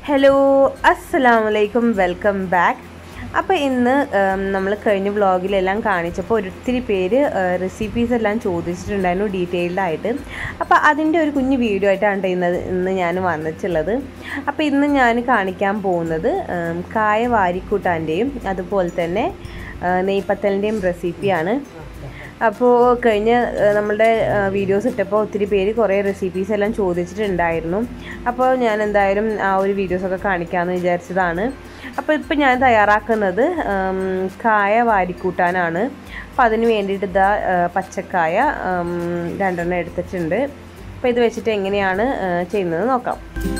hello അസ്സലാമു അലൈക്കും welcome back അപ്പോൾ ഇന്ന് നമ്മൾ കഴിഞ്ഞ വ്ളോഗിലെല്ലാം കാണിച്ചപ്പോൾ ഒത്തിരി പേര് റെസിപ്പീസ് എല്ലാം ചോദിച്ചിട്ടുണ്ടായിരുന്നു ഡീറ്റെയിൽഡ് ആയിട്ട് അപ്പോൾ അതിൻ്റെ ഒരു കുഞ്ഞു വീഡിയോ ആയിട്ടാണ് ഇന്ന് ഇന്ന് ഞാൻ വന്നിട്ടുള്ളത് അപ്പോൾ ഇന്ന് ഞാൻ കാണിക്കാൻ പോകുന്നത് ഉം, കായ വാരിക്കൂട്ടാൻ്റെയും അതുപോലെ തന്നെ ആ, നെയ്പത്തലിൻ്റെയും റെസിപ്പിയാണ് അപ്പോൾ കഴിഞ്ഞ ആ, നമ്മളുടെ വീഡിയോസ് ഇട്ടപ്പോൾ ഒത്തിരി പേര് കുറേ റെസിപ്പീസ് എല്ലാം ചോദിച്ചിട്ടുണ്ടായിരുന്നു അപ്പോൾ ഞാൻ എന്തായാലും ആ ഒരു വീഡിയോസൊക്കെ കാണിക്കാമെന്ന് വിചാരിച്ചതാണ് അപ്പോൾ ഇപ്പോൾ ഞാൻ തയ്യാറാക്കുന്നത് ഉം, കായ വാരിക്കൂട്ടാനാണ് അപ്പോൾ അതിന് വേണ്ടിയിട്ട് ഇതാ ആ, പച്ചക്കായ ഉം, രണ്ടെണ്ണം എടുത്തിട്ടുണ്ട് അപ്പോൾ ഇത് വെച്ചിട്ട് എങ്ങനെയാണ് ആ, ചെയ്യുന്നത് നോക്കാം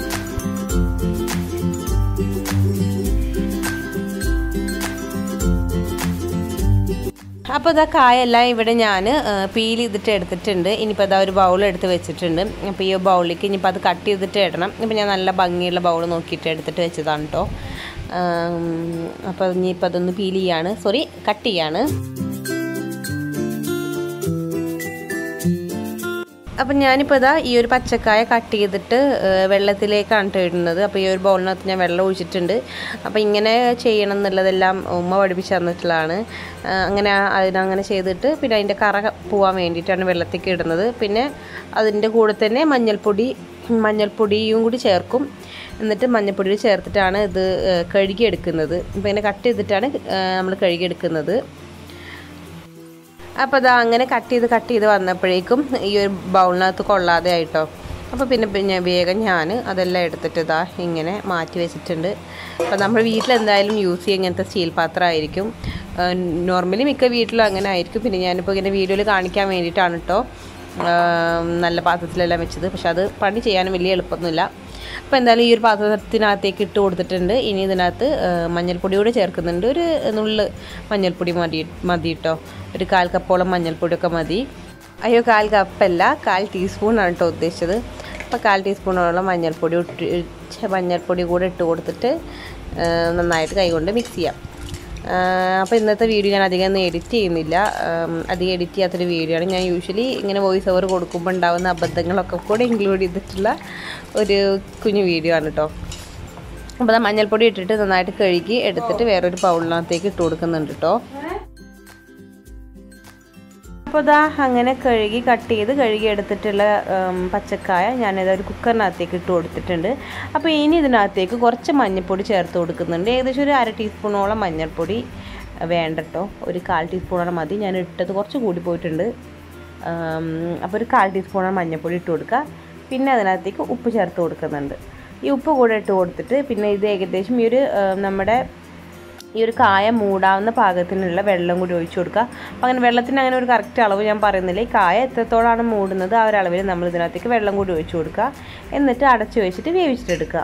അപ്പോൾ ഇതാ കായെല്ലാം ഇവിടെ ഞാൻ പീൽ ചെയ്തിട്ട് എടുത്തിട്ടുണ്ട് ഇനിയിപ്പോൾ അതാ ഒരു ബൗൾ എടുത്ത് വെച്ചിട്ടുണ്ട് അപ്പോൾ ഈ ബൗളിലേക്ക് ഇനിയിപ്പോൾ അത് കട്ട് ചെയ്തിട്ട് ഇടണം ഇപ്പോൾ ഞാൻ നല്ല ഭംഗിയുള്ള ബൗൾ നോക്കിയിട്ട് എടുത്തിട്ട് വെച്ചതാണ് കേട്ടോ അപ്പോൾ ഇനിയിപ്പോൾ അതൊന്ന് പീൽ ചെയ്യാണ് സോറി കട്ട് ചെയ്യാണ് അപ്പം ഞാനിപ്പോൾ ഇതാ ഈ ഒരു പച്ചക്കായ കട്ട് ചെയ്തിട്ട് ഏഹ്, വെള്ളത്തിലേക്കാണ് ട്ടോ ഇടുന്നത് അപ്പോൾ ഈ ഒരു ബൗളിനകത്ത് ഞാൻ വെള്ളം ഒഴിച്ചിട്ടുണ്ട് അപ്പോൾ ഇങ്ങനെ ചെയ്യണം എന്നുള്ളതെല്ലാം ഉമ്മ പഠിപ്പിച്ച് തന്നിട്ടുള്ളതാണ് ഏഹ്, അങ്ങനെ ആ- അതിനങ്ങനെ ചെയ്തിട്ട് പിന്നെ അതിൻ്റെ കറ പോവാൻ വേണ്ടിയിട്ടാണ് വെള്ളത്തേക്ക് ഇടുന്നത് പിന്നെ അതിൻ്റെ കൂടെ തന്നെ മഞ്ഞൾപ്പൊടി മഞ്ഞൾപ്പൊടിയും കൂടി ചേർക്കും എന്നിട്ട് മഞ്ഞൾപ്പൊടി ചേർത്തിട്ടാണ് ഇത് ഏഹ്, കഴുകിയെടുക്കുന്നത് ഇപ്പോൾ ഇങ്ങനെ കട്ട് ചെയ്തിട്ടാണ് നമ്മൾ കഴുകിയെടുക്കുന്നത് അപ്പോൾ അത് അങ്ങനെ കട്ട് ചെയ്ത് കട്ട് ചെയ്ത് വന്നപ്പോഴേക്കും ഈ ഒരു ബൗളിനകത്ത് കൊള്ളാതെ ആയിട്ടോ അപ്പോൾ പിന്നെ പിന്നെ വേഗം ഞാൻ അതെല്ലാം എടുത്തിട്ട് ഇതാ ഇങ്ങനെ മാറ്റി വെച്ചിട്ടുണ്ട് അപ്പോൾ നമ്മൾ വീട്ടിലെന്തായാലും യൂസ് ചെയ്യുക ഇങ്ങനത്തെ സ്റ്റീൽ പാത്രമായിരിക്കും നോർമലി മിക്ക വീട്ടിലും അങ്ങനെ ആയിരിക്കും പിന്നെ ഞാനിപ്പോൾ ഇങ്ങനെ വീഡിയോയിൽ കാണിക്കാൻ വേണ്ടിയിട്ടാണ് കേട്ടോ നല്ല പാത്രത്തിലെല്ലാം വെച്ചത് പക്ഷെ അത് പണി ചെയ്യാനും വലിയ എളുപ്പമൊന്നുമില്ല അപ്പോൾ എന്തായാലും ഈ ഒരു പാത്രത്തിനകത്തേക്ക് ഇട്ട് കൊടുത്തിട്ടുണ്ട് ഇനി ഇതിനകത്ത് ആ, മഞ്ഞൾപ്പൊടി കൂടെ ചേർക്കുന്നുണ്ട് ഒരു നുള്ള് മഞ്ഞൾപ്പൊടി മതി മതി കേട്ടോ ഒരു കാൽ കപ്പോളം മഞ്ഞൾപ്പൊടിയൊക്കെ മതി അയ്യോ കാൽ കപ്പല്ല കാൽ ടീസ്പൂണാണ് കേട്ടോ ഉദ്ദേശിച്ചത് അപ്പോൾ കാൽ ടീസ്പൂണോളം മഞ്ഞൾപ്പൊടി ഇട്ട് ഛെ, മഞ്ഞൾപ്പൊടി കൂടെ ഇട്ട് കൊടുത്തിട്ട് ആ, നന്നായിട്ട് കൈകൊണ്ട് മിക്സ് ചെയ്യാം അപ്പോൾ ഇന്നത്തെ വീഡിയോ ഞാൻ അധികം ഒന്നും എഡിറ്റ് ചെയ്യുന്നില്ല ആം, അധികം എഡിറ്റ് ചെയ്യാത്തൊരു വീഡിയോ ആണ് ഞാൻ യൂഷ്വലി ഇങ്ങനെ വോയിസ് ഓവർ കൊടുക്കുമ്പോൾ ഉണ്ടാകുന്ന അബദ്ധങ്ങളൊക്കെ കൂടെ ഇൻക്ലൂഡ് ചെയ്തിട്ടുള്ള ഒരു കുഞ്ഞു വീഡിയോ ആണ് കേട്ടോ അപ്പോൾ അത് മഞ്ഞൾപ്പൊടി ഇട്ടിട്ട് നന്നായിട്ട് കഴുകി എടുത്തിട്ട് വേറൊരു പൗളിനകത്തേക്ക് ഇട്ട് കൊടുക്കുന്നുണ്ട് കേട്ടോ അപ്പോൾ ഇതാ അങ്ങനെ കഴുകി കട്ട് ചെയ്ത് കഴുകി എടുത്തിട്ടുള്ള ഉം, പച്ചക്കായ ഞാനിത് ഒരു കുക്കറിനകത്തേക്ക് ഇട്ട് കൊടുത്തിട്ടുണ്ട് അപ്പോൾ ഇനി ഇതിനകത്തേക്ക് കുറച്ച് മഞ്ഞൾപ്പൊടി ചേർത്ത് കൊടുക്കുന്നുണ്ട് ഏകദേശം ഒരു അര ടീസ്പൂണോളം മഞ്ഞൾപ്പൊടി വേണ്ട കേട്ടോ ഒരു കാൽ ടീസ്പൂണോളം മതി ഞാൻ ഇട്ടത് കുറച്ച് കൂടി പോയിട്ടുണ്ട് ഉം, അപ്പോൾ ഒരു കാൽ ടീസ്പൂണോളം മഞ്ഞൾപ്പൊടി ഇട്ട് കൊടുക്കുക പിന്നെ അതിനകത്തേക്ക് ഉപ്പ് ചേർത്ത് കൊടുക്കുന്നുണ്ട് ഈ ഉപ്പ് കൂടെ ഇട്ട് കൊടുത്തിട്ട് പിന്നെ ഇത് ഏകദേശം ഈ ഒരു ഉം, നമ്മുടെ ഈ ഒരു കായ മൂടാവുന്ന പാകത്തിനുള്ള വെള്ളം കൂടി ഒഴിച്ചു കൊടുക്കുക അപ്പോൾ അങ്ങനെ വെള്ളത്തിന് അങ്ങനെ ഒരു കറക്റ്റ് അളവ് ഞാൻ പറയുന്നില്ല ഈ കായ എത്രത്തോളാണ് മൂടുന്നത് ആ ഒരു അളവിൽ നമ്മൾ ഇതിനകത്തേക്ക് വെള്ളം കൂടി ഒഴിച്ചു കൊടുക്കുക എന്നിട്ട് അടച്ചു വെച്ചിട്ട് വേവിച്ചിട്ടെടുക്കുക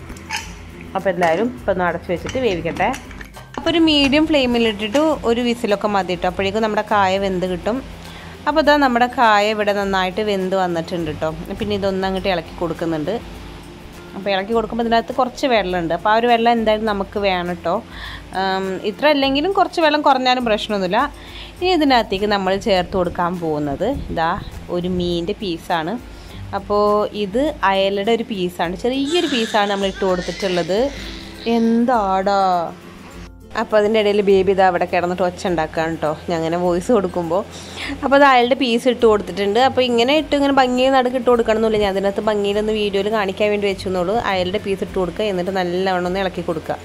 അപ്പോൾ എന്തായാലും ഇപ്പോൾ ഒന്ന് അടച്ചു വെച്ചിട്ട് വേവിക്കട്ടെ അപ്പോൾ ഒരു മീഡിയം ഫ്ലെയിമിലിട്ടിട്ട് ഒരു വിസിലൊക്കെ മതി കേട്ടോ അപ്പോഴേക്കും നമ്മുടെ കായ വെന്ത് കിട്ടും അപ്പോൾ ഇതാ നമ്മുടെ കായ ഇവിടെ നന്നായിട്ട് വെന്ത് വന്നിട്ടുണ്ട് കേട്ടോ പിന്നെ ഇതൊന്നും അങ്ങോട്ട് ഇളക്കി കൊടുക്കുന്നുണ്ട് അപ്പോൾ ഇളക്കി കൊടുക്കുമ്പോൾ ഇതിനകത്ത് കുറച്ച് വെള്ളമുണ്ട് അപ്പോൾ ആ ഒരു വെള്ളം എന്തായാലും നമുക്ക് വേണം കേട്ടോ ഉം, ഇത്ര അല്ലെങ്കിലും കുറച്ച് വെള്ളം കുറഞ്ഞാലും പ്രശ്നമൊന്നുമില്ല ഇനി ഇതിനകത്തേക്ക് നമ്മൾ ചേർത്ത് കൊടുക്കാൻ പോകുന്നത് ഇതാ ഒരു മീനിൻ്റെ പീസാണ് അപ്പോൾ ഇത് അയലയുടെ ഒരു പീസാണ് ചെറിയൊരു പീസാണ് നമ്മൾ ഇട്ട് കൊടുത്തിട്ടുള്ളത് എന്താടാ അപ്പോൾ അതിൻ്റെ ഇടയിൽ ബേബി ഇതാ അവിടെ കിടന്നിട്ട് ഒച്ച ഉണ്ടാക്കുകയാണ് കേട്ടോ ഞാൻ അങ്ങനെ വോയിസ് കൊടുക്കുമ്പോൾ അപ്പോൾ അത് അയാളുടെ പീസ് ഇട്ട് കൊടുത്തിട്ടുണ്ട് അപ്പോൾ ഇങ്ങനെ ഇട്ട് ഇങ്ങനെ ഭംഗിയിൽ നടുക്ക് ഇട്ട് കൊടുക്കണമെന്നില്ല ഞാൻ അതിനകത്ത് ഭംഗിയിലൊന്ന് വീഡിയോയിൽ കാണിക്കാൻ വേണ്ടി വെച്ചെന്നുള്ളൂ അയാളുടെ പീസ് ഇട്ട് കൊടുക്കുക എന്നിട്ട് നല്ലവണ്ണം ഒന്ന് ഇളക്കി കൊടുക്കുക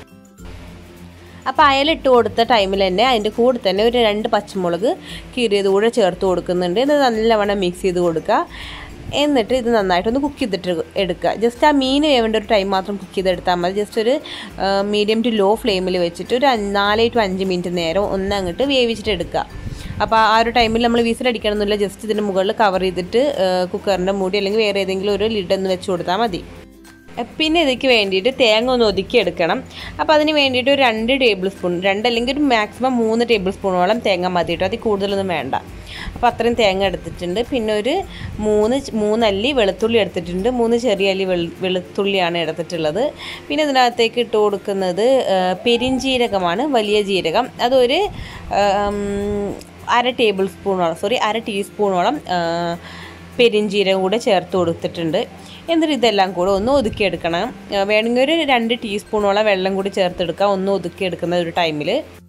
അപ്പോൾ അയലിട്ട് കൊടുത്ത ടൈമിൽ തന്നെ അതിൻ്റെ കൂടെ തന്നെ ഒരു രണ്ട് പച്ചമുളക് കീറിയത് കൂടെ ചേർത്ത് കൊടുക്കുന്നുണ്ട് ഇത് നല്ലവണ്ണം മിക്സ് ചെയ്ത് കൊടുക്കുക എന്നിട്ട് ഇത് നന്നായിട്ടൊന്ന് കുക്ക് ചെയ്തിട്ട് എടുക്കുക ജസ്റ്റ് ആ മീൻ വേവേണ്ട ഒരു ടൈം മാത്രം കുക്ക് ചെയ്തെടുത്താൽ മതി ജസ്റ്റ് ഒരു മീഡിയം ടു ലോ ഫ്ലെയിമിൽ വെച്ചിട്ട് ഒരു അഞ്ച് നാല് ടു അഞ്ച് മിനിറ്റ് നേരം ഒന്ന് അങ്ങോട്ട് വേവിച്ചിട്ട് എടുക്കുക അപ്പോൾ ആ ഒരു ടൈമിൽ നമ്മൾ വിസിലടിക്കണമെന്നില്ല ജസ്റ്റ് ഇതിൻ്റെ മുകളിൽ കവർ ചെയ്തിട്ട് കുക്കറിൻ്റെ മൂടി അല്ലെങ്കിൽ വേറെ ഏതെങ്കിലും ഒരു ലിഡ് ഒന്ന് വെച്ച് കൊടുത്താൽ മതി പിന്നെ ഇതിക്ക് വേണ്ടിയിട്ട് തേങ്ങ ഒന്ന് ഒതുക്കി എടുക്കണം അപ്പോൾ അതിന് വേണ്ടിയിട്ട് ഒരു രണ്ട് ടേബിൾ സ്പൂൺ രണ്ട് അല്ലെങ്കിൽ ഒരു മാക്സിമം മൂന്ന് ടേബിൾ സ്പൂണോളം തേങ്ങ മതി കേട്ടോ അതിൽ കൂടുതലൊന്നും വേണ്ട അപ്പോൾ അത്രയും തേങ്ങ എടുത്തിട്ടുണ്ട് പിന്നെ ഒരു മൂന്ന് ച- മൂന്നല്ലി വെളുത്തുള്ളി എടുത്തിട്ടുണ്ട് മൂന്ന് ചെറിയ അല്ലി വെളു വെളുത്തുള്ളിയാണ് എടുത്തിട്ടുള്ളത് പിന്നെ ഇതിനകത്തേക്ക് ഇട്ട് കൊടുക്കുന്നത് ആ, പെരിഞ്ജീരകമാണ് വലിയ ജീരകം അതൊരു ആ, ഉം, അര ടേബിൾ സ്പൂണോളം സോറി അര ടീസ്പൂണോളം ആ, പെരിഞ്ജീരകം കൂടെ ചേർത്ത് കൊടുത്തിട്ടുണ്ട് എന്നിട്ട് ഇതെല്ലാം കൂടെ ഒന്ന് ഒതുക്കിയെടുക്കണം ആ, വേണമെങ്കിൽ ഒരു രണ്ട് ടീസ്പൂണോളം വെള്ളം കൂടി ചേർത്തെടുക്കുക ഒന്ന് ഒതുക്കിയെടുക്കുന്ന ഒരു ടൈമിൽ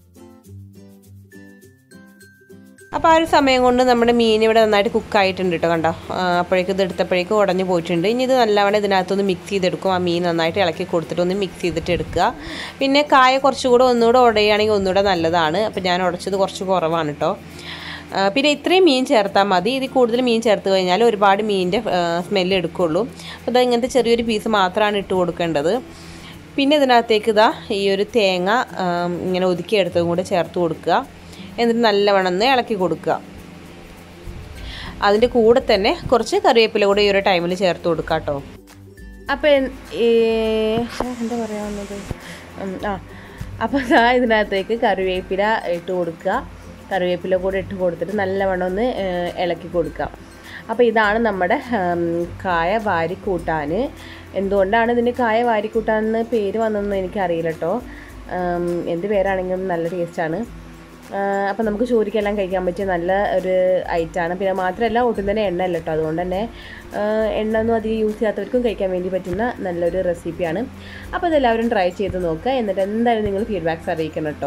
അപ്പോൾ ആ ഒരു സമയം കൊണ്ട് നമ്മുടെ മീൻ ഇവിടെ നന്നായിട്ട് കുക്കായിട്ടുണ്ട് കേട്ടോ കണ്ടോ ആ, അപ്പോഴേക്കും ഇത് എടുത്തപ്പോഴേക്കും ഉടഞ്ഞു പോയിട്ടുണ്ട് ഇനി ഇത് നല്ലവണ്ണം ഇതിനകത്തൊന്ന് മിക്സ് ചെയ്തെടുക്കും ആ മീൻ നന്നായിട്ട് ഇളക്കി കൊടുത്തിട്ട് ഒന്ന് മിക്സ് ചെയ്തിട്ട് എടുക്കുക പിന്നെ കായ കുറച്ചുകൂടെ ഒന്നുകൂടെ ഉടയുകയാണെങ്കിൽ ഒന്നുകൂടെ നല്ലതാണ് അപ്പോൾ ഞാൻ ഉടച്ചത് കുറച്ച് കുറവാണ് കേട്ടോ ആ, പിന്നെ ഇത്രയും മീൻ ചേർത്താൽ മതി ഇതിൽ കൂടുതൽ മീൻ ചേർത്ത് കഴിഞ്ഞാൽ ഒരുപാട് മീനിൻ്റെ സ്മെല്ല് എടുക്കുള്ളൂ അപ്പോൾ ഇത് ഇങ്ങനത്തെ ചെറിയൊരു പീസ് മാത്രമാണ് ഇട്ട് കൊടുക്കേണ്ടത് പിന്നെ ഇതിനകത്തേക്ക് ഇതാ ഈ ഒരു തേങ്ങ ആ, ഇങ്ങനെ ഒതുക്കിയെടുത്തതും കൂടെ ചേർത്ത് കൊടുക്കുക എന്നിട്ട് നല്ലവണ്ണം ഒന്ന് ഇളക്കി കൊടുക്കുക അതിൻ്റെ കൂടെ തന്നെ കുറച്ച് കറിവേപ്പില കൂടെ ഈ ഒരു ടൈമിൽ ചേർത്ത് കൊടുക്കുക കേട്ടോ അപ്പോൾ എന്താ പറയാവുന്നത് ഉം, ആ അപ്പോൾ ദാ ഇതിനകത്തേക്ക് കറിവേപ്പില ഇട്ട് കൊടുക്കുക കറിവേപ്പില കൂടെ ഇട്ട് കൊടുത്തിട്ട് നല്ലവണ്ണം ഒന്ന് ഏഹ്, ഇളക്കി കൊടുക്കുക അപ്പോൾ ഇതാണ് നമ്മുടെ ഉം, കായ വാരിക്കൂട്ടാൻ എന്തുകൊണ്ടാണ് ഇതിന് കായ വാരിക്കൂട്ടാൻ പേര് വന്നതെന്ന് എനിക്കറിയില്ല കേട്ടോ ഉം, എന്ത് പേരാണെങ്കിലും നല്ല ടേസ്റ്റാണ് അപ്പോൾ നമുക്ക് ചോറിക്കെല്ലാം കഴിക്കാൻ പറ്റിയ നല്ല ഒരു ഐറ്റമാണ് പിന്നെ മാത്രമല്ല ഒട്ടും തന്നെ എണ്ണ അല്ല കേട്ടോ അതുകൊണ്ട് തന്നെ ആ, എണ്ണ ഒന്നും അധികം യൂസ് ചെയ്യാത്തവർക്കും കഴിക്കാൻ വേണ്ടി പറ്റുന്ന നല്ലൊരു റെസിപ്പിയാണ് അപ്പോൾ ഇതെല്ലാവരും ട്രൈ ചെയ്ത് നോക്കുക എന്നിട്ട് എന്തായാലും നിങ്ങൾ ഫീഡ്ബാക്ക്സ് അറിയിക്കണം കേട്ടോ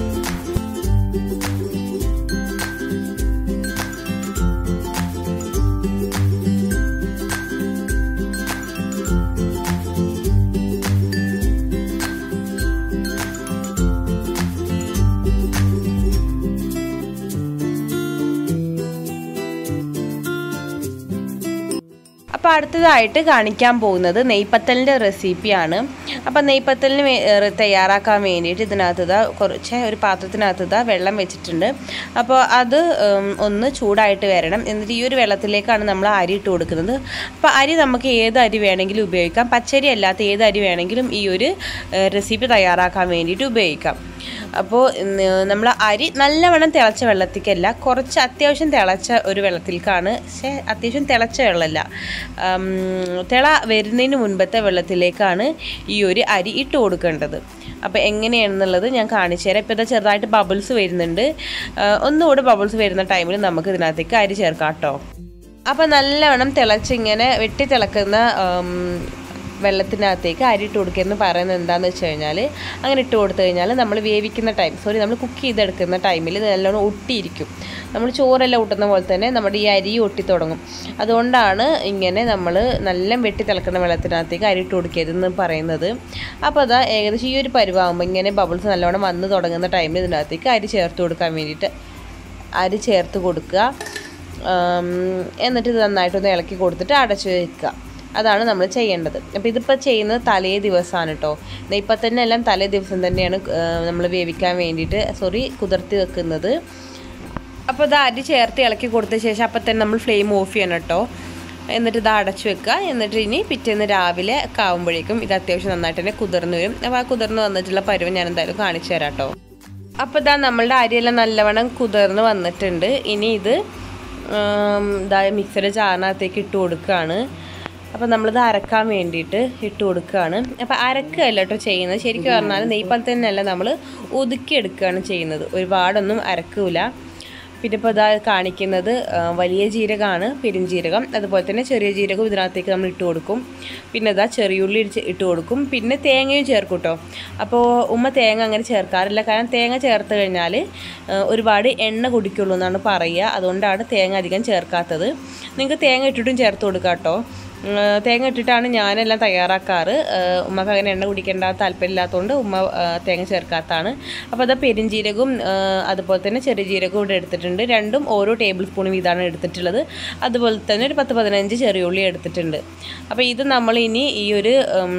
അപ്പോൾ അടുത്തതായിട്ട് കാണിക്കാൻ പോകുന്നത് നെയ്പ്പത്തലിൻ്റെ റെസിപ്പിയാണ് അപ്പോൾ നെയ്പ്പത്തലിന് വേ- ഏ, തയ്യാറാക്കാൻ വേണ്ടിയിട്ട് ഇതിനകത്ത് ഇതാ കുറച്ച് ഒരു പാത്രത്തിനകത്ത് ഇതാ വെള്ളം വെച്ചിട്ടുണ്ട് അപ്പോൾ അത് ഉം, ഒന്ന് ചൂടായിട്ട് വരണം എന്നിട്ട് ഈ ഒരു വെള്ളത്തിലേക്കാണ് നമ്മൾ അരി ഇട്ട് കൊടുക്കുന്നത് അപ്പോൾ അരി നമുക്ക് ഏത് അരി വേണമെങ്കിലും ഉപയോഗിക്കാം പച്ചരി അല്ലാത്ത ഏത് അരി വേണമെങ്കിലും ഈ ഒരു റെസിപ്പി തയ്യാറാക്കാൻ വേണ്ടിയിട്ട് ഉപയോഗിക്കാം അപ്പോൾ നമ്മൾ അരി നല്ലവണ്ണം തിളച്ച വെള്ളത്തിക്കല്ല കുറച്ച് അത്യാവശ്യം തിളച്ച ഒരു വെള്ളത്തിലേക്കാണ് പക്ഷേ അത്യാവശ്യം തിളച്ച വെള്ളമല്ല ഉം, തിള വരുന്നതിന് മുൻപത്തെ വെള്ളത്തിലേക്കാണ് ഈ ഒരു അരി ഇട്ട് കൊടുക്കേണ്ടത് അപ്പോൾ എങ്ങനെയാണെന്നുള്ളത് ഞാൻ കാണിച്ചു തരാം ഇപ്പോൾ ഇതാ ചെറുതായിട്ട് ബബിൾസ് വരുന്നുണ്ട് ആ, ഒന്നുകൂടെ ബബിൾസ് വരുന്ന ടൈമിൽ നമുക്ക് ഇതിനകത്തേക്ക് അരി ചേർക്കാം കേട്ടോ അപ്പോൾ നല്ലവണ്ണം തിളച്ചിങ്ങനെ വെട്ടി തിളക്കുന്ന ഉം, വെള്ളത്തിനകത്തേക്ക് അരി ഇട്ട് കൊടുക്കുക എന്ന് പറയുന്നത് എന്താണെന്ന് വെച്ച് കഴിഞ്ഞാൽ അങ്ങനെ ഇട്ട് കൊടുത്തു കഴിഞ്ഞാൽ നമ്മൾ വേവിക്കുന്ന ടൈം സോറി നമ്മൾ കുക്ക് ചെയ്തെടുക്കുന്ന ടൈമിൽ ഇത് നല്ലോണം ഒട്ടിയിരിക്കും നമ്മൾ ചോറെല്ലാം ഒട്ടുന്ന പോലെ തന്നെ നമ്മുടെ ഈ അരി ഒട്ടി തുടങ്ങും അതുകൊണ്ടാണ് ഇങ്ങനെ നമ്മൾ നല്ല വെട്ടി തിളക്കുന്ന വെള്ളത്തിനകത്തേക്ക് അരി ഇട്ട് കൊടുക്കരുതെന്ന് പറയുന്നത് അപ്പോൾ അതാ ഏകദേശം ഈ ഒരു പരുവാകുമ്പോൾ ഇങ്ങനെ ബബിൾസ് നല്ലോണം വന്ന് തുടങ്ങുന്ന ടൈമിൽ ഇതിനകത്തേക്ക് അരി ചേർത്ത് കൊടുക്കാൻ വേണ്ടിയിട്ട് അരി ചേർത്ത് കൊടുക്കുക ആം, എന്നിട്ട് ഇത് നന്നായിട്ടൊന്ന് ഇളക്കി കൊടുത്തിട്ട് അടച്ചു വെക്കുക അതാണ് നമ്മൾ ചെയ്യേണ്ടത് അപ്പോൾ ഇതിപ്പോൾ ചെയ്യുന്നത് തലേ ദിവസമാണ് കേട്ടോ ഇപ്പം തന്നെ എല്ലാം തലേ ദിവസം തന്നെയാണ് നമ്മൾ വേവിക്കാൻ വേണ്ടിയിട്ട് സോറി കുതിർത്തി വെക്കുന്നത് അപ്പോൾ ഇത് അരി ചേർത്ത് ഇളക്കി കൊടുത്ത ശേഷം അപ്പം തന്നെ നമ്മൾ ഫ്ലെയിം ഓഫ് ചെയ്യണം കേട്ടോ എന്നിട്ട് ഇത് അടച്ചു വെക്കുക എന്നിട്ട് ഇനി പിറ്റേന്ന് രാവിലെ ഒക്കെ ആകുമ്പോഴേക്കും ഇത് അത്യാവശ്യം നന്നായിട്ട് തന്നെ കുതിർന്ന് വരും അപ്പോൾ ആ കുതിർന്ന് വന്നിട്ടുള്ള പരുവം ഞാൻ എന്തായാലും കാണിച്ചു തരാം കേട്ടോ അപ്പോൾ ഇതാ നമ്മളുടെ അരിയെല്ലാം നല്ലവണ്ണം കുതിർന്ന് വന്നിട്ടുണ്ട് ഇനി ഇത് ഉം, ഇതാ മിക്സഡ് ജാറിനകത്തേക്ക് ഇട്ട് കൊടുക്കുകയാണ് അപ്പോൾ നമ്മളിത് അരക്കാൻ വേണ്ടിയിട്ട് ഇട്ട് കൊടുക്കുകയാണ് അപ്പോൾ അരക്കുകയല്ല കേട്ടോ ചെയ്യുന്നത് ശരിക്കും പറഞ്ഞാൽ നെയ്പാൽ തന്നെയല്ല നമ്മൾ ഒതുക്കിയെടുക്കുകയാണ് ചെയ്യുന്നത് ഒരുപാടൊന്നും അരക്കൂല പിന്നെ ഇപ്പോൾ ഇതാ കാണിക്കുന്നത് ആ, വലിയ ജീരകമാണ് പെരുംജീരകം അതുപോലെ തന്നെ ചെറിയ ജീരകം ഇതിനകത്തേക്ക് നമ്മൾ ഇട്ട് കൊടുക്കും പിന്നെ ഇതാ ചെറിയുള്ളി ഇടിച്ച് ഇട്ട് കൊടുക്കും പിന്നെ തേങ്ങയും ചേർക്കും കേട്ടോ അപ്പോൾ ഉമ്മ തേങ്ങ അങ്ങനെ ചേർക്കാറില്ല കാരണം തേങ്ങ ചേർത്ത് കഴിഞ്ഞാൽ ആ, ഒരുപാട് എണ്ണ കുടിക്കുള്ളൂ എന്നാണ് പറയുക അതുകൊണ്ടാണ് തേങ്ങ അധികം ചേർക്കാത്തത് നിങ്ങൾക്ക് തേങ്ങ ഇട്ടിട്ടും ചേർത്ത് കൊടുക്കാം കേട്ടോ ഉം, തേങ്ങ ഇട്ടിട്ടാണ് ഞാനെല്ലാം തയ്യാറാക്കാറ് ആ, ഉമ്മക്ക് അങ്ങനെ എണ്ണ കുടിക്കേണ്ട താല്പര്യമില്ലാത്തതുകൊണ്ട് ഉമ്മ ആ, തേങ്ങ ചേർക്കാത്തതാണ് അപ്പോൾ അത് പെരുംജീരകവും ആ, അതുപോലെ തന്നെ ചെറിയ ജീരകവും ഇവിടെ എടുത്തിട്ടുണ്ട് രണ്ടും ഓരോ ടേബിൾ സ്പൂൺ വീതമാണ് എടുത്തിട്ടുള്ളത് അതുപോലെ തന്നെ ഒരു പത്ത് പതിനഞ്ച് ചെറിയ ഉള്ളി എടുത്തിട്ടുണ്ട് അപ്പോൾ ഇത് നമ്മൾ ഇനി ഈ ഒരു ഉം,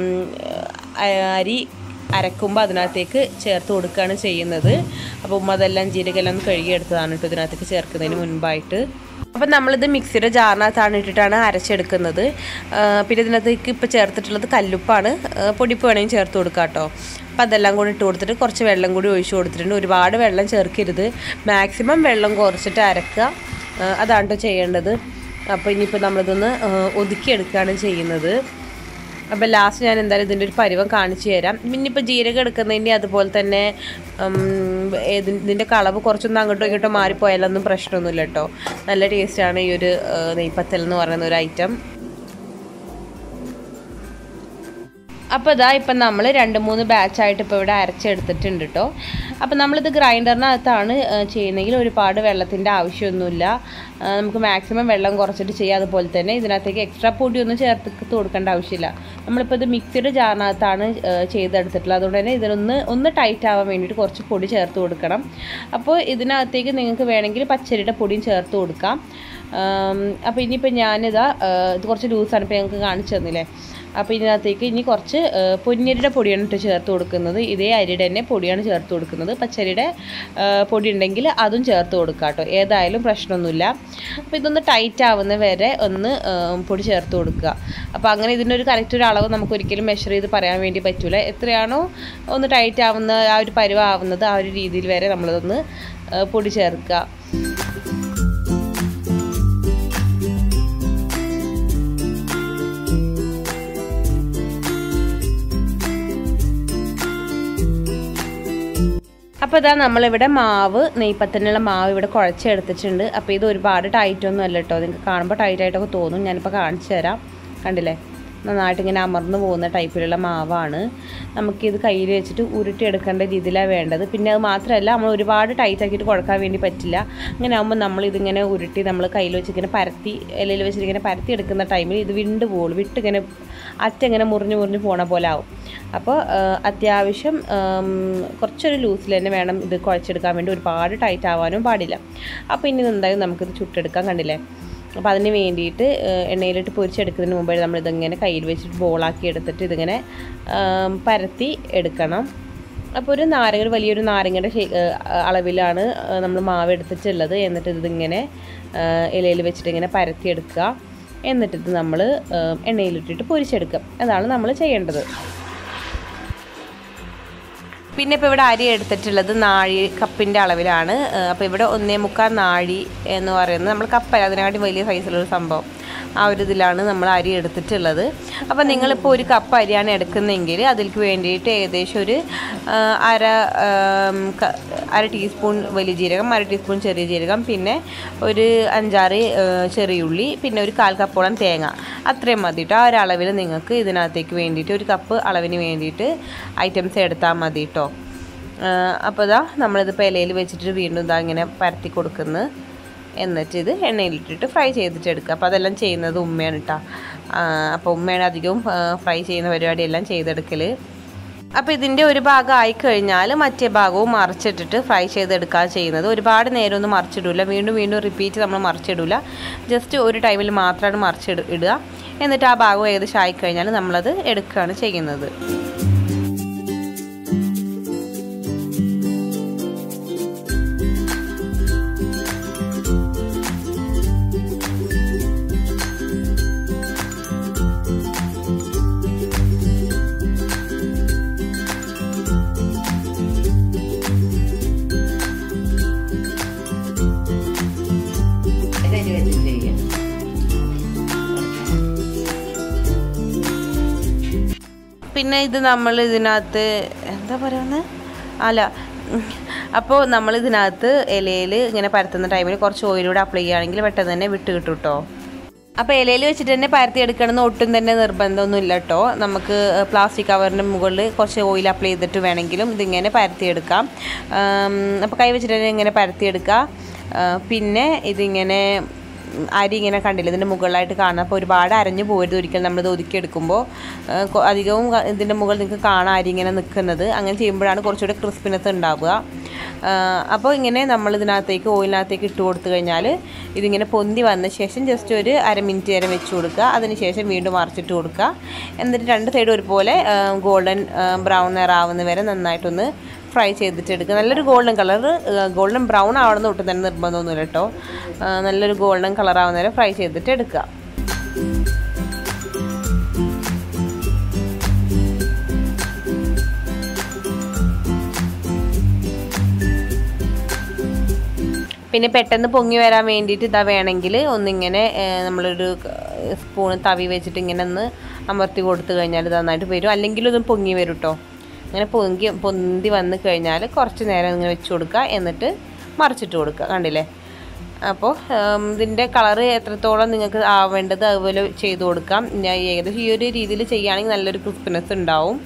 അരി അരക്കുമ്പോൾ അതിനകത്തേക്ക് ചേർത്ത് കൊടുക്കുകയാണ് ചെയ്യുന്നത് അപ്പോൾ ഉമ്മ അതെല്ലാം ജീരകമെല്ലാം ഒന്ന് കഴുകിയെടുത്തതാണ് കേട്ടോ ഇതിനകത്തേക്ക് ചേർക്കുന്നതിന് മുൻപായിട്ട് അപ്പം നമ്മളിത് മിക്സിയുടെ ജാറിനകത്താണ് ഇട്ടിട്ടാണ് അരച്ചെടുക്കുന്നത് ആ, പിന്നെ ഇതിനകത്തേക്ക് ഇപ്പോൾ ചേർത്തിട്ടുള്ളത് കല്ലുപ്പാണ് ആ, പൊടിപ്പ് വേണമെങ്കിൽ ചേർത്ത് കൊടുക്കാം കേട്ടോ അപ്പം അതെല്ലാം കൂടി ഇട്ട് കൊടുത്തിട്ട് കുറച്ച് വെള്ളം കൂടി ഒഴിച്ച് കൊടുത്തിട്ടുണ്ട് ഒരുപാട് വെള്ളം ചേർക്കരുത് മാക്സിമം വെള്ളം കുറച്ചിട്ട് അരക്കുക ആ, അതാണ് കേട്ടോ ചെയ്യേണ്ടത് അപ്പോൾ ഇനിയിപ്പോൾ നമ്മളിതൊന്ന് ആ, ഒതുക്കിയെടുക്കുകയാണ് ചെയ്യുന്നത് അപ്പോൾ ലാസ്റ്റ് ഞാൻ എന്തായാലും ഇതിൻ്റെ ഒരു പരുവം കാണിച്ചു തരാം പിന്നെ ഇപ്പോൾ ജീരകം എടുക്കുന്നതിൻ്റെ അതുപോലെ തന്നെ ഉം, ഏത് ഇതിൻ്റെ കളവ് കുറച്ചൊന്നും അങ്ങോട്ടോ ഇങ്ങോട്ടോ മാറിപ്പോയാലൊന്നും പ്രശ്നമൊന്നുമില്ല കേട്ടോ നല്ല ടേസ്റ്റാണ് ഈ ഒരു ആ, നെയ്പ്പത്തൽ എന്ന് പറയുന്ന ഒരു ഐറ്റം അപ്പോൾ ഇതാ ഇപ്പം നമ്മൾ രണ്ട് മൂന്ന് ബാച്ചായിട്ട് ഇപ്പോൾ ഇവിടെ അരച്ചെടുത്തിട്ടുണ്ട് കേട്ടോ അപ്പോൾ നമ്മളിത് ഗ്രൈൻഡറിനകത്താണ് ചെയ്യുന്നതെങ്കിൽ ഒരുപാട് വെള്ളത്തിൻ്റെ ആവശ്യമൊന്നുമില്ല ആ, നമുക്ക് മാക്സിമം വെള്ളം കുറച്ചിട്ട് ചെയ്യാം അതുപോലെ തന്നെ ഇതിനകത്തേക്ക് എക്സ്ട്രാ പൊടിയൊന്നും ചേർത്ത് കൊടുക്കേണ്ട ആവശ്യമില്ല നമ്മളിപ്പോൾ ഇത് മിക്സിയുടെ ജാറിനകത്താണ് ആ, ചെയ്തെടുത്തിട്ടുള്ളത് അതുകൊണ്ട് തന്നെ ഇതിനൊന്ന് ഒന്ന് ടൈറ്റ് ആവാൻ വേണ്ടിയിട്ട് കുറച്ച് പൊടി ചേർത്ത് കൊടുക്കണം അപ്പോൾ ഇതിനകത്തേക്ക് നിങ്ങൾക്ക് വേണമെങ്കിൽ പച്ചരിയുടെ പൊടിയും ചേർത്ത് കൊടുക്കാം ആം, അപ്പോൾ ഇനിയിപ്പോൾ ഞാനിതാ ആ, ഇത് കുറച്ച് ലൂസാണ് ഇപ്പോൾ ഞങ്ങൾക്ക് കാണിച്ചു തന്നില്ലേ അപ്പോൾ ഇതിനകത്തേക്ക് ഇനി കുറച്ച് ആ, പൊന്നിയരിയുടെ പൊടിയാണ് ഇട്ട് ചേർത്ത് കൊടുക്കുന്നത് ഇതേ അരിയുടെ തന്നെ പൊടിയാണ് ചേർത്ത് കൊടുക്കുന്നത് പച്ചരിയുടെ ആ, പൊടി ഉണ്ടെങ്കിൽ അതും ചേർത്ത് കൊടുക്കുക കേട്ടോ ഏതായാലും പ്രശ്നമൊന്നുമില്ല അപ്പോൾ ഇതൊന്ന് ടൈറ്റ് ആവുന്ന വരെ ഒന്ന് ആ, പൊടി ചേർത്ത് കൊടുക്കുക അപ്പോൾ അങ്ങനെ ഇതിൻ്റെ ഒരു കറക്റ്റ് ഒരു അളവ് നമുക്ക് ഒരിക്കലും മെഷർ ചെയ്ത് പറയാൻ വേണ്ടി പറ്റില്ല എത്രയാണോ ഒന്ന് ടൈറ്റ് ആവുന്ന ആ ഒരു പരുവാവുന്നത് ആ ഒരു രീതിയിൽ വരെ നമ്മളതൊന്ന് ആ, പൊടി ചേർക്കുക അപ്പോൾ ഇതാ നമ്മളിവിടെ മാവ് നെയ്പ്പത്തിനുള്ള മാവ് ഇവിടെ കുഴച്ചെടുത്തിട്ടുണ്ട് അപ്പോൾ ഇത് ഒരുപാട് ടൈറ്റൊന്നും അല്ല കേട്ടോ നിങ്ങൾക്ക് കാണുമ്പോൾ ടൈറ്റായിട്ടൊക്കെ തോന്നും ഞാനിപ്പോൾ കാണിച്ചു തരാം കണ്ടില്ലേ നന്നായിട്ട് ഇങ്ങനെ അമർന്നു പോകുന്ന ടൈപ്പിലുള്ള മാവാണ് നമുക്കിത് കയ്യിൽ വെച്ചിട്ട് ഉരുട്ടിയെടുക്കേണ്ട രീതിയിലാണ് വേണ്ടത് പിന്നെ അത് മാത്രമല്ല നമ്മൾ ഒരുപാട് ടൈറ്റ് ആക്കിയിട്ട് കുഴക്കാൻ വേണ്ടി പറ്റില്ല അങ്ങനെ ആകുമ്പോൾ നമ്മൾ ഇതിങ്ങനെ ഉരുട്ടി നമ്മൾ കയ്യിൽ വെച്ച് ഇങ്ങനെ പരത്തി ഇലയിൽ വെച്ചിട്ട് ഇങ്ങനെ പരത്തി എടുക്കുന്ന ടൈമിൽ ഇത് വിണ്ട് പോകുള്ളൂ വിട്ട് ഇങ്ങനെ അറ്റിങ്ങനെ മുറിഞ്ഞ് മുറിഞ്ഞ് പോണ പോലെ ആവും അപ്പോൾ അത്യാവശ്യം ആം, കുറച്ചൊരു ലൂസിൽ തന്നെ വേണം ഇത് കുഴച്ചെടുക്കാൻ വേണ്ടി ഒരുപാട് ടൈറ്റ് ആവാനും പാടില്ല അപ്പോൾ ഇനി എന്തായാലും നമുക്കിത് ചുട്ടെടുക്കാൻ കണ്ടില്ലേ അപ്പോൾ അതിന് വേണ്ടിയിട്ട് ഏഹ്, എണ്ണയിലിട്ട് പൊരിച്ചെടുക്കുന്നതിന് മുമ്പേ നമ്മൾ ഇതിങ്ങനെ കയ്യിൽ വെച്ചിട്ട് ബോളാക്കി എടുത്തിട്ട് ഇതിങ്ങനെ ആം, പരത്തി എടുക്കണം അപ്പോൾ ഒരു നാരങ്ങ ഒരു വലിയൊരു നാരങ്ങയുടെ ഷേ- ഏഹ്, അളവിലാണ് നമ്മൾ മാവ് എടുത്തിട്ടുള്ളത് എന്നിട്ട് ഇതിങ്ങനെ ഇലയിൽ വെച്ചിട്ട് ഇങ്ങനെ പരത്തിയെടുക്കുക എന്നിട്ടിത് നമ്മൾ എണ്ണയിലിട്ടിട്ട് പൊരിച്ചെടുക്കുക അതാണ് നമ്മൾ ചെയ്യേണ്ടത് പിന്നെ ഇപ്പോൾ ഇവിടെ അരി എടുത്തിട്ടുള്ളത് നാഴി കപ്പിൻ്റെ അളവിലാണ് അപ്പോൾ ഇവിടെ ഒന്നേ മുക്കാൽ നാഴി എന്ന് പറയുന്നത് നമ്മൾ കപ്പല്ല അതിനെക്കാട്ടി വലിയ സൈസിലുള്ള സംഭവം ആ ഒരു ഇതിലാണ് നമ്മൾ അരി എടുത്തിട്ടുള്ളത് അപ്പോൾ നിങ്ങളിപ്പോൾ ഒരു കപ്പ് അരിയാണ് എടുക്കുന്നതെങ്കിൽ അതിലേക്ക് വേണ്ടിയിട്ട് ഏകദേശം ഒരു ആ, അര ആം, ക- അര ടീസ്പൂൺ വലിയ ജീരകം അര ടീസ്പൂൺ ചെറിയ ജീരകം പിന്നെ ഒരു അഞ്ചാറ് ആ, ചെറിയുള്ളി പിന്നെ ഒരു കാൽ കപ്പോളം തേങ്ങ അത്രയും മതി കേട്ടോ ആ ഒരു അളവിൽ നിങ്ങൾക്ക് ഇതിനകത്തേക്ക് വേണ്ടിയിട്ട് ഒരു കപ്പ് അളവിന് വേണ്ടിയിട്ട് ഐറ്റംസ് എടുത്താൽ മതി കേട്ടോ അപ്പോൾ ഇതാ നമ്മളിതിപ്പോൾ ഇലയിൽ വെച്ചിട്ട് വീണ്ടും ഇതാ ഇങ്ങനെ പരത്തി കൊടുക്കുന്നു എന്നിട്ട് ഇത് എണ്ണയിലിട്ടിട്ട് ഫ്രൈ ചെയ്തിട്ട് എടുക്കുക അപ്പോൾ അതെല്ലാം ചെയ്യുന്നത് ഉമ്മയാണ് കേട്ടോ അപ്പോൾ ഉമ്മയാണ് അധികവും ഫ്രൈ ചെയ്യുന്ന പരിപാടിയെല്ലാം ചെയ്തെടുക്കൽ അപ്പോൾ ഇതിൻ്റെ ഒരു ഭാഗം ആയിക്കഴിഞ്ഞാൽ മറ്റേ ഭാഗവും മറിച്ചിട്ടിട്ട് ഫ്രൈ ചെയ്തെടുക്കുക ചെയ്യുന്നത് ഒരുപാട് നേരമൊന്നും മറിച്ചിടില്ല വീണ്ടും വീണ്ടും റിപ്പീറ്റ് നമ്മൾ മറിച്ചിടില്ല ജസ്റ്റ് ഒരു ടൈമിൽ മാത്രമാണ് മറിച്ചിട ഇടുക എന്നിട്ട് ആ ഭാഗം ഏകദേശം ആയിക്കഴിഞ്ഞാൽ നമ്മളത് എടുക്കുകയാണ് ചെയ്യുന്നത് ഇതരി വെച്ച് ചെയ്യാം പിന്നെ ഇത് നമ്മൾ ഇതിനകത്ത് എന്താ പറയുന്നത് അല്ല അപ്പോൾ നമ്മൾ ഇതിനകത്ത് ഇലയിൽ ഇങ്ങനെ പരത്തുന്ന ടൈമിൽ കുറച്ച് ഓയിലൂടെ അപ്ലൈ ചെയ്യുകയാണെങ്കിൽ പെട്ടെന്ന് തന്നെ വിട്ട് കിട്ടും കേട്ടോ അപ്പോൾ ഇലയിൽ വെച്ചിട്ട് തന്നെ പരത്തി എടുക്കണമെന്ന് ഒട്ടും തന്നെ നിർബന്ധമൊന്നുമില്ല കേട്ടോ നമുക്ക് പ്ലാസ്റ്റിക് കവറിൻ്റെ മുകളിൽ കുറച്ച് ഓയിൽ അപ്ലൈ ചെയ്തിട്ട് വേണമെങ്കിലും ഇതിങ്ങനെ പരത്തിയെടുക്കാം അപ്പോൾ കൈ വെച്ചിട്ട് തന്നെ ഇങ്ങനെ പരത്തിയെടുക്കുക ആ, പിന്നെ ഇതിങ്ങനെ ഉം, അരി ഇങ്ങനെ കണ്ടില്ല ഇതിൻ്റെ മുകളിലായിട്ട് കാണാം അപ്പോൾ ഒരുപാട് അരഞ്ഞു പോരുത് ഒരിക്കലും നമ്മളിത് ഒതുക്കിയെടുക്കുമ്പോൾ ആ, കൊ- അധികവും ക- ഇതിൻ്റെ മുകളിൽ നിങ്ങൾക്ക് കാണാം അരി ഇങ്ങനെ നിൽക്കുന്നത് അങ്ങനെ ചെയ്യുമ്പോഴാണ് കുറച്ചുകൂടി ക്രിസ്പിനെസ് ഉണ്ടാവുക ആ, അപ്പോൾ ഇങ്ങനെ നമ്മൾ ഇതിനകത്തേക്ക് ഓയിലിനകത്തേക്ക് ഇട്ട് കൊടുത്തു കഴിഞ്ഞാൽ ഇതിങ്ങനെ പൊന്തി വന്ന ശേഷം ജസ്റ്റ് ഒരു അര മിനിറ്റ് നേരം വെച്ച് കൊടുക്കുക അതിനുശേഷം വീണ്ടും മറിച്ചിട്ട് കൊടുക്കുക എന്നിട്ട് രണ്ട് സൈഡും ഒരുപോലെ ഗോൾഡൻ ബ്രൗൺ നിറാവുന്ന വരെ നന്നായിട്ടൊന്ന് ഫ്രൈ ചെയ്തിട്ട് എടുക്കുക നല്ലൊരു ഗോൾഡൻ കളർ ഗോൾഡൻ ബ്രൗൺ ആവണമെന്ന് ഒട്ടും തന്നെ നിർബന്ധമൊന്നുമില്ല കേട്ടോ ആ, നല്ലൊരു ഗോൾഡൻ കളർ ആവുന്ന വരെ ഫ്രൈ ചെയ്തിട്ട് എടുക്കുക പിന്നെ പെട്ടെന്ന് പൊങ്ങി വരാൻ വേണ്ടിയിട്ട് ഇതാ വേണമെങ്കിൽ ഒന്നിങ്ങനെ ഏഹ്, നമ്മളൊരു സ്പൂൺ തവി വെച്ചിട്ട് ഇങ്ങനെ ഒന്ന് അമർത്തി കൊടുത്തു കഴിഞ്ഞാൽ ഇത് നന്നായിട്ട് വരും അല്ലെങ്കിൽ ഇതും പൊങ്ങി വരും കേട്ടോ അങ്ങനെ പൊങ്ങി പൊന്തി വന്ന് കഴിഞ്ഞാൽ കുറച്ച് നേരം ഇങ്ങനെ വെച്ച് കൊടുക്കുക എന്നിട്ട് മറിച്ചിട്ട് കൊടുക്കുക കണ്ടില്ലേ അപ്പോൾ ഇതിൻ്റെ കളറ് എത്രത്തോളം നിങ്ങൾക്ക് ആവേണ്ടത് അതുപോലെ ചെയ്ത് കൊടുക്കാം ഞാൻ ഏകദേശം ഈ ഒരു രീതിയിൽ ചെയ്യുകയാണെങ്കിൽ നല്ലൊരു ക്രിസ്പിനെസ് ഉണ്ടാവും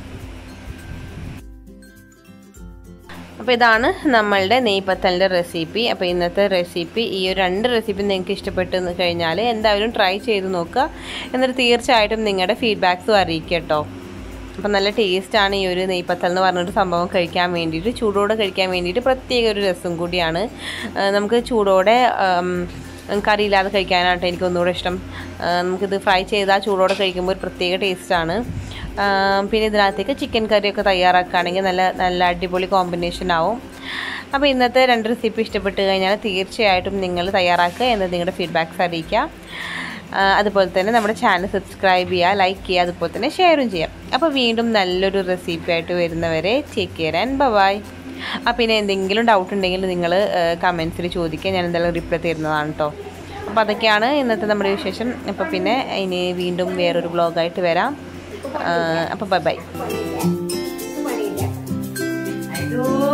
അപ്പോൾ ഇതാണ് നമ്മളുടെ നെയ്പത്തലിൻ്റെ റെസിപ്പി അപ്പോൾ ഇന്നത്തെ റെസിപ്പി ഈ ഒരു രണ്ട് റെസിപ്പി നിങ്ങൾക്ക് ഇഷ്ടപ്പെട്ടു എന്ന് കഴിഞ്ഞാൽ എന്തായാലും ട്രൈ ചെയ്ത് നോക്കുക എന്നിട്ട് തീർച്ചയായിട്ടും നിങ്ങളുടെ ഫീഡ്ബാക്സും അറിയിക്കുക കേട്ടോ അപ്പോൾ നല്ല ടേസ്റ്റാണ് ഈ ഒരു നെയ്പത്തൽ എന്ന് പറഞ്ഞൊരു സംഭവം കഴിക്കാൻ വേണ്ടിയിട്ട് ചൂടോടെ കഴിക്കാൻ വേണ്ടിയിട്ട് പ്രത്യേക ഒരു രസം കൂടിയാണ് ആ, നമുക്ക് ചൂടോടെ ആം, കറിയില്ലാതെ കഴിക്കാനായിട്ട് എനിക്ക് ഒന്നുകൂടെ ഇഷ്ടം ആ, നമുക്കിത് ഫ്രൈ ചെയ്താൽ ചൂടോടെ കഴിക്കുമ്പോൾ ഒരു പ്രത്യേക ടേസ്റ്റാണ് പിന്നെ ഇതിനകത്തേക്ക് ചിക്കൻ കറിയൊക്കെ തയ്യാറാക്കുകയാണെങ്കിൽ നല്ല നല്ല അടിപൊളി കോമ്പിനേഷൻ ആവും അപ്പോൾ ഇന്നത്തെ രണ്ട് റെസിപ്പി ഇഷ്ടപ്പെട്ട് കഴിഞ്ഞാൽ തീർച്ചയായിട്ടും നിങ്ങൾ തയ്യാറാക്കുക എന്ന് നിങ്ങളുടെ ഫീഡ്ബാക്ക്സ് അറിയിക്കുക ആ, അതുപോലെ തന്നെ നമ്മുടെ ചാനൽ സബ്സ്ക്രൈബ് ചെയ്യുക ലൈക്ക് ചെയ്യുക അതുപോലെ തന്നെ ഷെയറും ചെയ്യാം അപ്പോൾ വീണ്ടും നല്ലൊരു റെസിപ്പി ആയിട്ട് വരുന്നവരെ ടേക്ക് കെയർ ആൻഡ് ബൈ അപ്പോൾ പിന്നെ എന്തെങ്കിലും ഡൗട്ട് ഉണ്ടെങ്കിൽ നിങ്ങൾ കമൻസിൽ ചോദിക്കുക ഞാൻ എന്തായാലും റിപ്ലൈ തരുന്നതാണ് കേട്ടോ അപ്പോൾ അതൊക്കെയാണ് ഇന്നത്തെ നമ്മുടെ വിശേഷം അപ്പോൾ പിന്നെ ഇനി വീണ്ടും വേറൊരു വ്ളോഗായിട്ട് വരാം ആ, അപ്പോൾ ബൈ ബൈ അയ്യോ